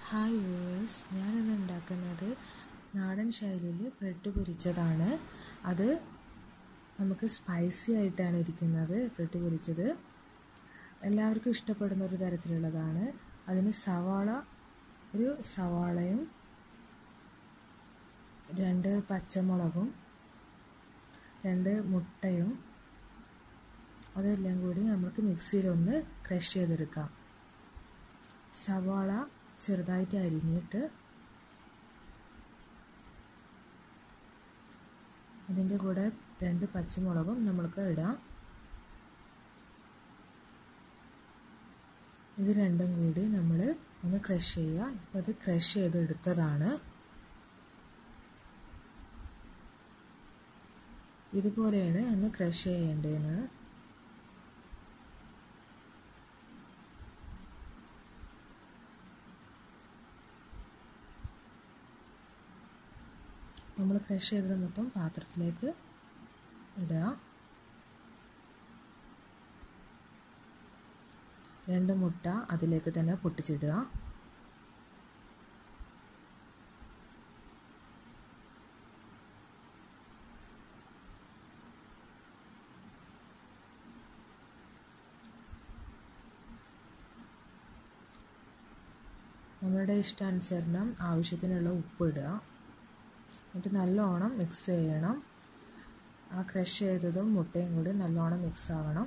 hi viewers ഞാനിന്ന് ഉണ്ടാക്കുന്നത് നാടൻ ശൈലിയിൽ ബ്രെഡ് പൊരിച്ചതാണ് അത് നമുക്ക് സ്പൈസി ആയിട്ടാണ് ഇരിക്കുന്നത് ബ്രെഡ് പൊരിച്ചത് എല്ലാവർക്കും ഇഷ്ടപ്പെടുന്ന ഒരു തരത്തിലുള്ളതാണ് അതിന് സവാള ഒരു സവാളയും രണ്ട് പച്ചമുളകും രണ്ട് മുട്ടയും അതെല്ലാം കൂടി നമുക്ക് മിക്സിയിലൊന്ന് ക്രഷ് ചെയ്തെടുക്കാം സവാള ചെറുതായിട്ട് അരിഞ്ഞിട്ട് അതിൻ്റെ കൂടെ രണ്ട് പച്ചമുളകും നമ്മൾക്ക് ഇടാം ഇത് രണ്ടും കൂടി നമ്മൾ ഒന്ന് ക്രഷ് ചെയ്യുക ഇപ്പോൾ അത് ക്രഷ് ചെയ്ത് എടുത്തതാണ് ഇതുപോലെയാണ് ഒന്ന് ക്രഷ് ചെയ്യേണ്ടത് നമ്മൾ ക്രഷ് ചെയ്തത് മൊത്തം പാത്രത്തിലേക്ക് ഇടുക രണ്ട് മുട്ട അതിലേക്ക് തന്നെ പൊട്ടിച്ചിടുക നമ്മളുടെ ഇഷ്ടാനുസരണം ആവശ്യത്തിനുള്ള ഉപ്പ് ഇടുക എന്നിട്ട് നല്ലോണം മിക്സ് ചെയ്യണം ആ ക്രഷ് ചെയ്തതും മുട്ടയും കൂടി നല്ലോണം മിക്സ് ആവണം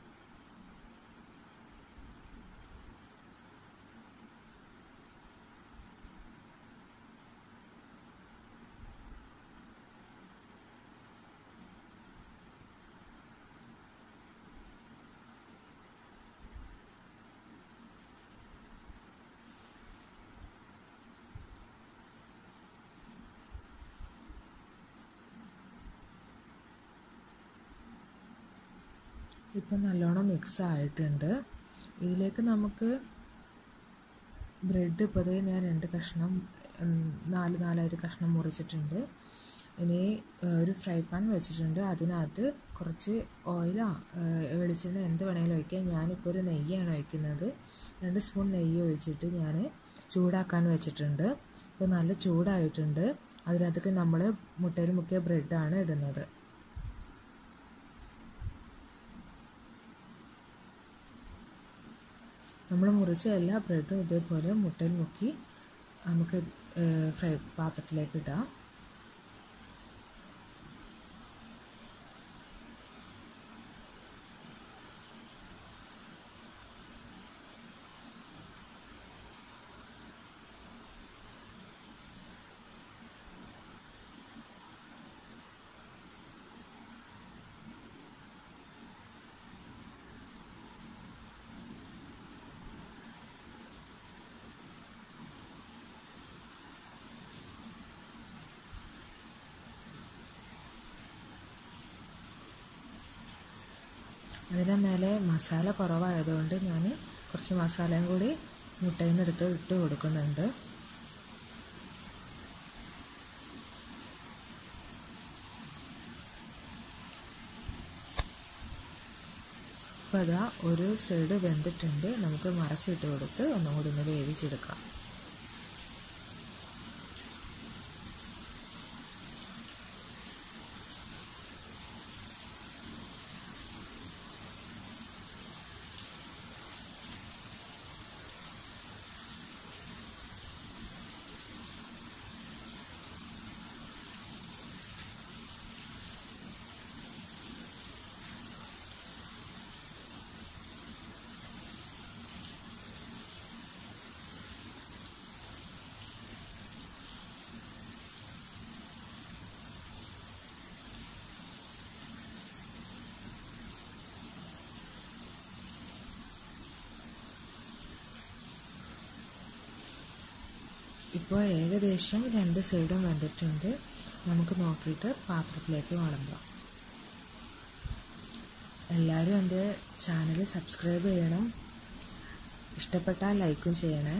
ഇപ്പം നല്ലോണം മിക്സ് ആയിട്ടുണ്ട് ഇതിലേക്ക് നമുക്ക് ബ്രെഡ് ഇപ്പോൾ ഞാൻ രണ്ട് കഷ്ണം നാല് നാലായിട്ട് കഷ്ണം മുറിച്ചിട്ടുണ്ട് ഇനി ഒരു ഫ്രൈ പാൻ വെച്ചിട്ടുണ്ട് അതിനകത്ത് കുറച്ച് ഓയിലോ വെളിച്ചെണ്ണ എന്ത് വേണമെങ്കിലും ഒഴിക്കാം ഞാനിപ്പോൾ ഒരു നെയ്യാണ് ഒഴിക്കുന്നത് രണ്ട് സ്പൂൺ നെയ്യ് ഒഴിച്ചിട്ട് ഞാൻ ചൂടാക്കാൻ വെച്ചിട്ടുണ്ട് ഇപ്പോൾ നല്ല ചൂടായിട്ടുണ്ട് അതിനകത്തേക്ക് നമ്മൾ മുട്ടയിൽ മുക്കിയ ബ്രെഡാണ് ഇടുന്നത് നമ്മൾ മുറിച്ച എല്ലാ ബ്രെഡും ഇതേപോലെ മുട്ടയിൽ മുക്കി നമുക്ക് ഫ്രൈ പാത്രത്തിലേക്ക് ഇടാം അതിൻ്റെ മേലെ മസാല കുറവായതുകൊണ്ട് ഞാൻ കുറച്ച് മസാലയും കൂടി മുട്ടയിൽ നിന്ന് എടുത്ത് ഇട്ട് കൊടുക്കുന്നുണ്ട് അപ്പോൾ അതാ ഒരു സൈഡ് വെന്തിട്ടുണ്ട് നമുക്ക് മറച്ചിട്ട് കൊടുത്ത് ഒന്നും കൂടി ഒന്ന് വേവിച്ചെടുക്കാം ഇപ്പോൾ ഏകദേശം രണ്ട് സൈഡും വെന്തിട്ടുണ്ട് നമുക്ക് നോക്കിയിട്ട് പാത്രത്തിലേക്ക് വിളമ്പാം എല്ലാവരും എൻ്റെ ചാനൽ സബ്സ്ക്രൈബ് ചെയ്യണം ഇഷ്ടപ്പെട്ടാൽ ലൈക്കും ചെയ്യണേ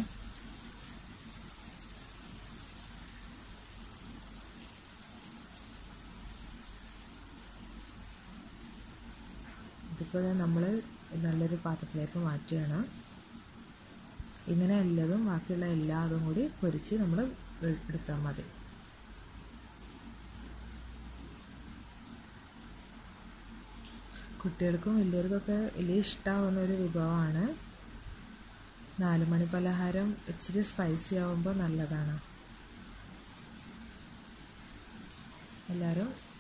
ഇതിപ്പോൾ നമ്മൾ നല്ലൊരു പാത്രത്തിലേക്ക് മാറ്റുകയാണ് ഇങ്ങനെ എല്ലാതും ബാക്കിയുള്ള എല്ലാതും കൂടി പൊരിച്ച് നമ്മൾ എടുത്താൽ മതി കുട്ടികൾക്കും വലിയവർക്കൊക്കെ വലിയ ഇഷ്ടമാവുന്ന ഒരു വിഭവമാണ് നാല് മണി പലഹാരം ഇച്ചിരി സ്പൈസി ആവുമ്പോൾ നല്ലതാണ് എല്ലാവരും